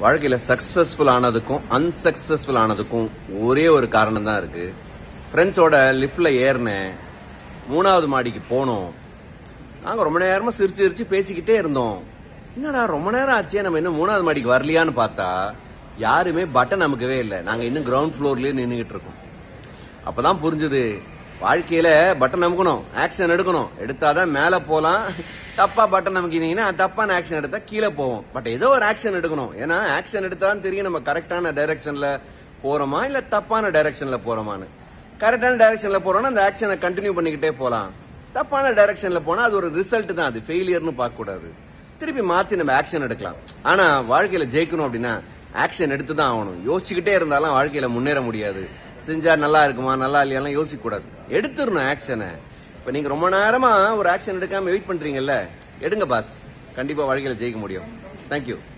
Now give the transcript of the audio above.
வாழ்க்கையில successful ஆனதுக்கும் unsuccessful ஆனதுக்கும் ஒரே ஒரு காரணம் தான் இருக்கு ஃப்ரெண்ட்ஸோட லிஃப்ட்ல ஏறினேன் மூணாவது மாடிக்கு போனோம் நாங்க ரொம்ப நேரமா சிரிச்சு சிரிச்சு பேசிக்கிட்டே இருந்தோம் என்னடா ரொம்ப நேரம் ஆச்சே நம்ம இன்னும் மூணாவது மாடிக்கு வரலையான்னு பார்த்தா யாருமே பட்டன் நமக்கவே இல்லை நாங்க இன்னும் கிரவுண்ட் ஃப்ளோர்லயே நின்றுகிட்டு இருக்கோம் அப்பதான் புரிஞ்சுது வாழ்க்கையில பட்டன் அமுக்கணும் ஆக்ஷன் எடுக்கணும் எடுத்தாதான் மேல போலாம் தப்பா பட்டன் அமுக்கினீங்கன்னா தப்பான ஆக்ஷன் எடுத்தா கீழே போவோம் பட் ஏதோ ஒரு ஆக்ஷன் எடுக்கணும் ஏன்னா ஆக்ஷன் எடுத்தாதான் தெரியும் நம்ம கரெக்டான டைரக்ஷன்ல போறோமா இல்ல தப்பான டைரக்ஷன்ல போறோமான்னு கரெக்டான டைரக்ஷன்ல போறோம்னா அந்த ஆக்ஷனை கண்டினியூ பண்ணிக்கிட்டே போலாம் தப்பான டைரக்ஷன்ல போனா அது ஒரு ரிசல்ட் தான் அது ஃபெயிலியர்னு பார்க்க கூடாது திருப்பி மாத்தி நம்ம ஆக்ஷன் எடுக்கலாம் ஆனா வாழ்க்கையில ஜெயிக்கணும் அப்படின்னா ஆக்ஷன் எடுத்து தான் ஆகணும் யோசிச்சுக்கிட்டே இருந்தாலும் வாழ்க்கையில முன்னேற முடியாது செஞ்சா நல்லா இருக்குமா நல்லா இல்லையாலாம் யோசிக்க கூடாது எடுத்துடணும் ஆக்ஷனை இப்ப நீங்க ரொம்ப நேரமா ஒரு ஆக்ஷன் எடுக்காம வெயிட் பண்றீங்கல்ல எடுங்க பாஸ் கண்டிப்பா வாழ்க்கையில ஜெயிக்க முடியும் தேங்க்யூ